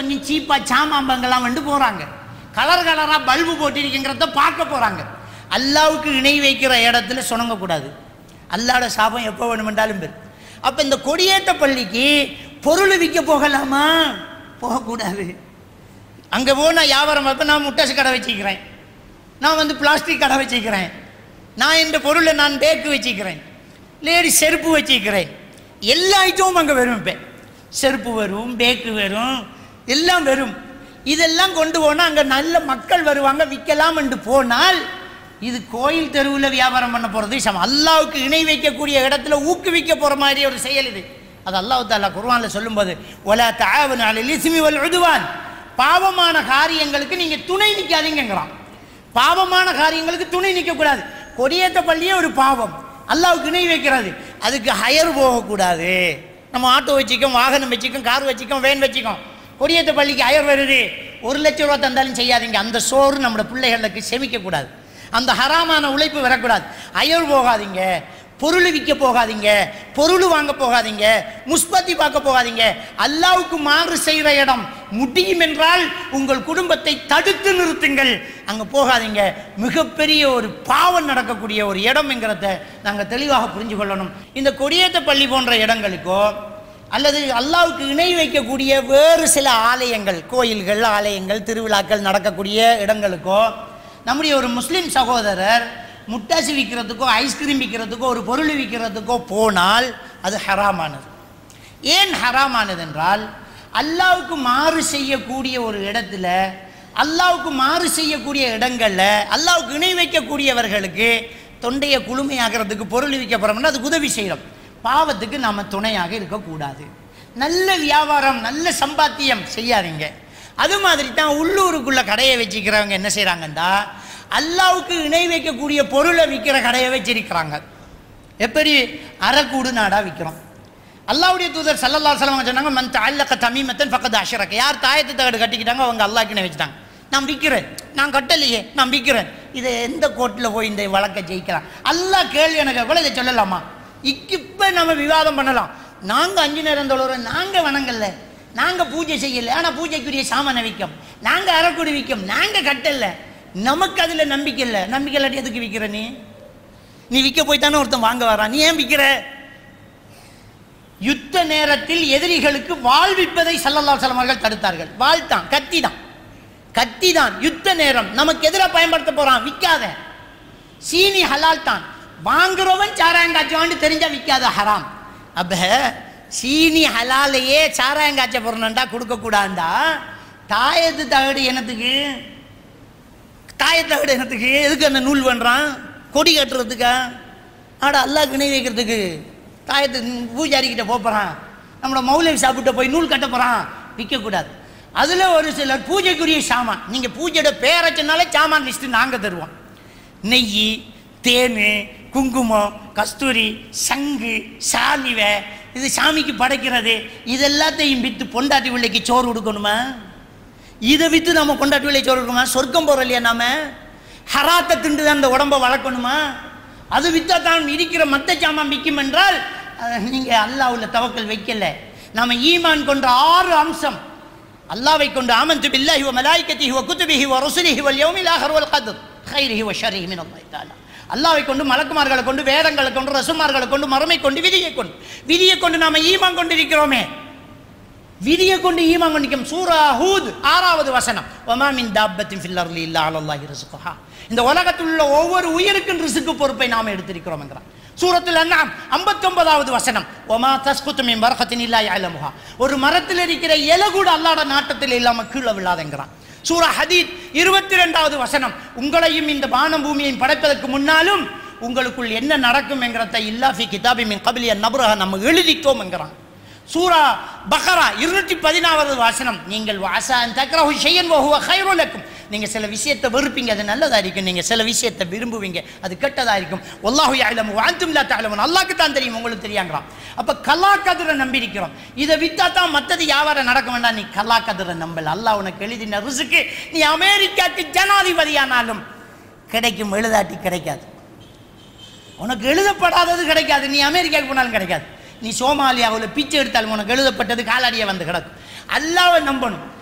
கொஞ்சம் சீப்பாக சாமாம்பங்கெல்லாம் வந்து போகிறாங்க கலர் கலராக பல்பு போட்டிருக்குங்கிறத பார்க்க போகிறாங்க அல்லாவுக்கு இணை வைக்கிற இடத்துல சுணங்கக்கூடாது அல்லாட சாபம் எப்போ வேணுமென்றாலும் பெரு அப்போ இந்த கொடியேற்ற பள்ளிக்கு பொருள் விற்க போகலாமா போகக்கூடாது அங்கே போனால் வியாபாரம் பார்ப்ப நான் முட்டாசு கடை வச்சுக்கிறேன் நான் வந்து பிளாஸ்டிக் கடை வச்சுக்கிறேன் நான் இந்த பொருளை நான் பேக்கு வச்சுக்கிறேன் லேடி செருப்பு வச்சுக்கிறேன் எல்லா ஐட்டமும் அங்கே வரும் இப்போ செருப்பு வரும் பேக்கு வரும் எல்லாம் வரும் இதெல்லாம் கொண்டு போனால் அங்கே நல்ல மக்கள் வருவாங்க விற்கலாம் என்று போனால் இது கோயில் தெருவில் வியாபாரம் பண்ண போகிறது சமம் அல்லாவுக்கு இணை வைக்கக்கூடிய இடத்துல ஊக்குவிக்க போகிற மாதிரி ஒரு செயல் இது அது அல்லாஹ் தாலா குர்ஆனில் சொல்லும்போது ஒலா தாவன் அலில் இஸ்மி வல் உதுவான் பாவமான காரியங்களுக்கு நீங்கள் துணை நிற்காதீங்கிறான் பாவமான காரியங்களுக்கு துணை நிற்கக்கூடாது கொடியேற்ற பள்ளியே ஒரு பாவம் அல்லாவுக்கு இணை வைக்கிறது அதுக்கு ஹயர் போகக்கூடாது நம்ம ஆட்டோ வச்சுக்கோம் வாகனம் வச்சுக்கோம் கார் வச்சுக்கோம் வேன் வச்சுக்கோம் கொடியேற்ற பள்ளிக்கு ஹயர் வருது ஒரு லட்ச ரூபா தந்தாலும் செய்யாதீங்க அந்த சோறு நம்மளோட பிள்ளைகளுக்கு செமிக்கக்கூடாது அந்த ஹராமான உழைப்பு வரக்கூடாது அயர் போகாதீங்க பொருள் விற்க போகாதீங்க பொருள் வாங்க போகாதீங்க முஸ்பத்தி பார்க்க போகாதீங்க அல்லாவுக்கு மாறு செய்கிற இடம் முடியும் என்றால் உங்கள் குடும்பத்தை தடுத்து நிறுத்துங்கள் அங்கே போகாதீங்க மிகப்பெரிய ஒரு பாவம் நடக்கக்கூடிய ஒரு இடம்ங்கிறத நாங்கள் தெளிவாக புரிஞ்சு கொள்ளணும் இந்த கொடியேற்ற பள்ளி போன்ற இடங்களுக்கோ அல்லது அல்லாவுக்கு இணை வைக்கக்கூடிய வேறு சில ஆலயங்கள் கோயில்கள் ஆலயங்கள் திருவிழாக்கள் நடக்கக்கூடிய இடங்களுக்கோ நம்முடைய ஒரு முஸ்லீம் சகோதரர் முட்டாசி விற்கிறதுக்கோ ஐஸ்கிரீம் விற்கிறதுக்கோ ஒரு பொருள் விற்கிறதுக்கோ போனால் அது ஹராமானது ஏன் ஹராமானது என்றால் அல்லாவுக்கு மாறு செய்யக்கூடிய ஒரு இடத்துல அல்லாவுக்கு மாறு செய்யக்கூடிய இடங்களில் அல்லாவுக்கு இணை வைக்கக்கூடியவர்களுக்கு தொண்டையை குளுமையாகிறதுக்கு பொருள் விற்க போகிறோம்னா அதுக்கு உதவி செய்கிறோம் பாவத்துக்கு நாம் துணையாக இருக்கக்கூடாது நல்ல வியாபாரம் நல்ல சம்பாத்தியம் செய்யாதீங்க அது மாதிரி தான் உள்ளூருக்குள்ள கடையை வச்சுக்கிறவங்க என்ன செய்கிறாங்கன்னா அல்லாவுக்கு இணை வைக்கக்கூடிய பொருளை விற்கிற கடையை வச்சிருக்கிறாங்க எப்படி அறக்கூடு நாடாக விற்கிறோம் அல்லாவுடைய தூதர் சல்லல்லா சலம் சொன்னாங்க மந்த் அல்லக்க தமிமத்தன் பக்கத்து அஷரக்க யார் தாயத்து தகடு கட்டிக்கிட்டாங்க அவங்க அல்லாஹ்க்கு இணை வச்சுட்டாங்க நான் விற்கிறேன் நான் கட்டலையே நான் விற்கிறேன் இதை எந்த கோர்ட்டில் போய் இந்த வழக்கை ஜெயிக்கலாம் அல்லாஹ் கேள்வி எனக்கு எவ்வளோ இதை சொல்லலாமா இப்போ நம்ம விவாதம் பண்ணலாம் நாங்கள் அஞ்சு நேரம் தொழுறோம் நாங்கள் வணங்கல்ல நாங்கள் பூஜை செய்யல ஆனால் பூஜைக்குரிய சாமானை விற்கும் நாங்கள் அறக்குடி விற்கும் நாங்கள் கட்டல நமக்கு அதில் நம்பிக்கை இல்லை நம்பிக்கை இல்லாட்டி எதுக்கு விற்கிற நீ நீ விற்க போய் தானே ஒருத்தன் வாங்க வரான் நீ ஏன் விற்கிற யுத்த நேரத்தில் எதிரிகளுக்கு வாழ்விப்பதை சல்லல்லா சலம் அவர்கள் தடுத்தார்கள் வாழ்த்தான் கத்தி தான் கத்தி தான் யுத்த நேரம் நமக்கு எதிராக பயன்படுத்த போறான் விற்காத சீனி ஹலால் தான் வாங்குறவன் சாராயங்காய்ச்சுவான்னு தெரிஞ்சா விற்காத ஹராம் அப்ப சீனி ஹலாலையே சாராயங்காய்ச்ச போறணுண்டா கொடுக்க கூடாண்டா தாயத்து தகடு என்னத்துக்கு தாயத்தை விட என்னத்துக்கு எதுக்கு அந்த நூல் பண்ணுறான் கொடி கட்டுறதுக்கா ஆடா அல்லாஹ் இணை வைக்கிறதுக்கு தாயத்து பூஜாரிக்கிட்ட போகிறான் நம்மளோட மௌலவி சாப்பிட்டு போய் நூல் கட்ட போகிறான் விற்கக்கூடாது அதில் ஒரு சிலர் பூஜைக்குரிய சாமான் நீங்கள் பூஜையோட பேரை சொன்னாலே சாமான் லிஸ்ட்டு நாங்கள் தருவோம் நெய் தேன் குங்குமம் கஸ்தூரி சங்கு சாலிவை இது சாமிக்கு படைக்கிறது இது எல்லாத்தையும் விற்று பொண்டாட்டி பிள்ளைக்கு சோறு கொடுக்கணுமா இதை விற்று நம்ம கொண்டாட்டு விலை சொல்லணுமா சொர்க்கம் போகிறோம் இல்லையா நாம ஹராத்தை திண்டு தான் அந்த உடம்பை வளர்க்கணுமா அது விற்றா தான் இருக்கிற மத்த சாமான் விற்கும் என்றால் நீங்கள் அல்லாஹ்வுல தவக்கல் வைக்கல நாம ஈமான் கொண்ட ஆறு அம்சம் அல்லாவை கொண்டு ஆமந்து பில்லாஹி வ மலாய்க்கத்திஹி வ குதுபிஹி வ ருசுலிஹி வல் யௌமில் ஆஹர் வல் கத்ர் கைரிஹி வ ஷர்ரிஹி மின் அல்லாஹ் தஆலா அல்லாவை கொண்டு மலக்குமார்களை கொண்டு வேதங்களை கொண்டு ரசுமார்களை கொண்டு மறுமை கொண்டு விதியை கொண்டு விதியை கொண்டு நாம ஈமான் கொண்டிருக்கிறோமே விதியை கொண்டு ஈமான் கொண்டிருக்கும் சூரா ஹூத் ஆறாவது வசனம் ஒமா மின் தாப்பத்தின் ஃபில் அர்லி இல்லா அலல்லாஹி ரிசுகுஹா இந்த உலகத்தில் உள்ள ஒவ்வொரு உயிருக்கும் ரிசுக்கு பொறுப்பை நாம் எடுத்திருக்கிறோம் என்கிறான் சூரத்தில் அண்ணாம் ஐம்பத்தொன்பதாவது வசனம் ஒமா தஸ்குத்து மின் வரகத்தின் இல்லா யாலமுஹா ஒரு மரத்தில் இருக்கிற இலை கூட அல்லாட நாட்டத்தில் இல்லாம கீழே விழாதெங்கிறான் சூரா ஹதீத் இருபத்தி ரெண்டாவது வசனம் உங்களையும் இந்த வானம் பூமியையும் படைப்பதற்கு முன்னாலும் உங்களுக்குள் என்ன நடக்கும் என்கிறத இல்லாஃபி கிதாபி மின் கபிலிய நபுரக நம்ம எழுதிட்டோம் என்கிறான் சூரா பஹரா இருநூற்றி பதினாவது வாசனம் நீங்கள் வாசான் தக்ரஹு ஷையன் வஹுவ ஹைருலக்கும் நீங்க சில விஷயத்தை வெறுப்பீங்க அது நல்லதா இருக்கும் நீங்க சில விஷயத்தை விரும்புவீங்க அது கெட்டதா இருக்கும் வல்லாஹு யஅலமு வ அன்தும் லா தஅலமுன் அல்லாஹ்க்கு தான் தெரியும் உங்களுக்கு தெரியாங்கறான் அப்ப கலா கதிரை நம்பி இருக்கிறோம் இதை வித்தா தான் மத்தது வியாபாரம் நடக்க வேண்டாம் நீ கலா கதிரை நம்பல அல்லாஹ் உனக்கு எழுதின ரிசுக்கு நீ அமெரிக்காக்கு ஜனாதிபதியானாலும் கிடைக்கும் எழுதாட்டி கிடைக்காது உனக்கு எழுதப்படாதது கிடைக்காது நீ அமெரிக்காவுக்கு போனாலும் கிடைக்காது நீ சோமாலியாவில் பிச்சை எடுத்தாலும் உனக்கு எழுதப்பட்டது காலாடியாக வந்து கிடக்கும் அல்லாவை நம்பணும்